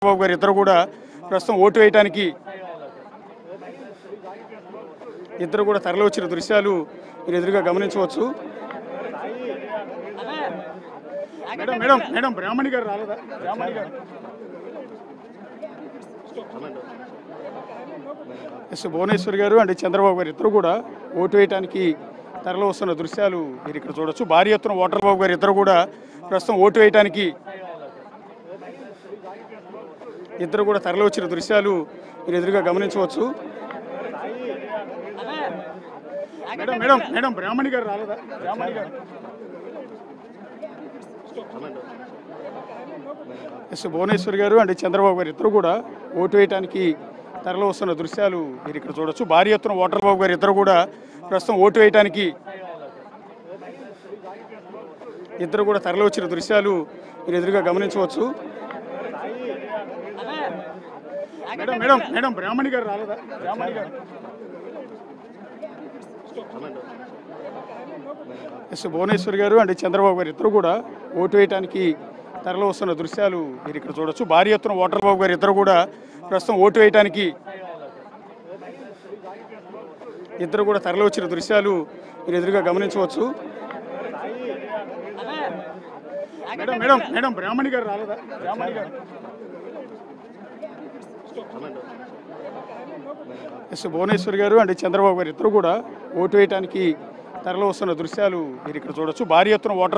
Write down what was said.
బాబు గారు ఇద్దరు కూడా ప్రస్తుతం ఓటు వేయడానికి ఇద్దరు కూడా తరలి వచ్చిన దృశ్యాలు మీరు ఎదురుగా గమనించవచ్చు మేడం మేడం మేడం బ్రాహ్మణి గారు రాలేదా బ్రాహ్మణి గారు ఎస్ భువనేశ్వర్ గారు అండ్ చంద్రబాబు గారు ఇద్దరు కూడా ఓటు వేయడానికి తరలి వస్తున్న దృశ్యాలు మీరు ఇక్కడ చూడొచ్చు భారీ ఎత్తున ఓటర్ బాబు గారు ఇద్దరు కూడా ప్రస్తుతం ఓటు వేయడానికి ఇద్దరు కూడా తరలి వచ్చిన దృశ్యాలు మీరు ఎదురుగా గమనించవచ్చు మేడం మేడం మేడం బ్రాహ్మణి గారు రాలేదా బ్రాహ్మణి గారు ఎస్ భువనేశ్వర్ గారు అండ్ చంద్రబాబు గారు ఇద్దరు కూడా ఓటు వేయడానికి తరలి వస్తున్న దృశ్యాలు మీరు ఇక్కడ చూడొచ్చు భారీ ఎత్తున ఓటర్ బాబు గారు ఇద్దరు కూడా ప్రస్తుతం ఓటు వేయడానికి ఇద్దరు కూడా తరలి వచ్చిన దృశ్యాలు మీరు ఎదురుగా గమనించవచ్చు మేడం మేడం మేడం బ్రాహ్మణి గారు రాలేదా బ్రాహ్మణి గారు ఎస్ భువనేశ్వర్ గారు అండ్ చంద్రబాబు గారు ఇద్దరు కూడా ఓటు వేయడానికి తరలి వస్తున్న దృశ్యాలు మీరు ఇక్కడ చూడొచ్చు భారీ ఎత్తున ఓటర్ బాబు గారు ఇద్దరు కూడా ప్రస్తుతం ఓటు వేయడానికి ఇద్దరు కూడా తరలి వచ్చిన దృశ్యాలు మీరు ఎదురుగా గమనించవచ్చు మేడం మేడం మేడం బ్రాహ్మణి గారు రాలేదా బ్రాహ్మణి గారు ఎస్ భువనేశ్వర్ గారు అండ్ చంద్రబాబు గారు ఇద్దరు కూడా ఓటు వేయడానికి తరలి వస్తున్న దృశ్యాలు మీరు ఇక్కడ చూడొచ్చు భారీ ఎత్తున ఓటర్